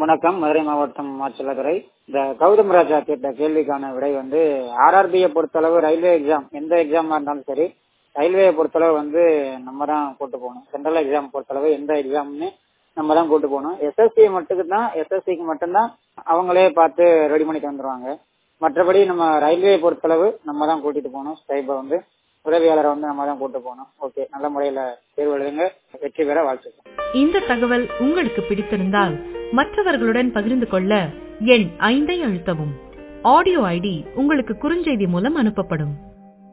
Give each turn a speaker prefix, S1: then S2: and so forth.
S1: வணக்கம் மதுரை மாவட்டம் மாச்சலதுறை இந்த கௌதம் ராஜா கேட்ட கேள்விக்கான விடை வந்து ஆர்ஆர்பியை பொறுத்தளவு ரயில்வே எக்ஸாம் எந்த எக்ஸாமா இருந்தாலும் சரி ரயில்வேயை பொறுத்தளவு வந்து நம்ம தான் கூட்டு போகணும் சென்ட்ரல் எக்ஸாம் பொறுத்தளவு எந்த எக்ஸாம்னு நம்ம தான் கூட்டு போகணும் எஸ்எஸ்சி மட்டுக்கு தான் எஸ்எஸ்சிக்கு மட்டும்தான் அவங்களே பார்த்து ரெடி பண்ணிட்டு வந்துருவாங்க மற்றபடி நம்ம ரயில்வே பொறுத்தளவு நம்ம தான் கூட்டிட்டு போகணும் ஸ்டைப்பை வந்து உதவியாளரை வந்து நம்ம தான் கூட்டு போகணும் ஓகே நல்ல முறையில தேர்வு எழுதுங்க வெற்றி பெற வாழ்த்துக்கள்
S2: இந்த தகவல் உங்களுக்கு பிடித்திருந்தால் மற்றவர்களுடன் பகிர்ந்து கொள்ள எண் ஐந்தை அழுத்தவும் ஆடியோ ஐடி உங்களுக்கு குறுஞ்செய்தி மூலம் அனுப்பப்படும்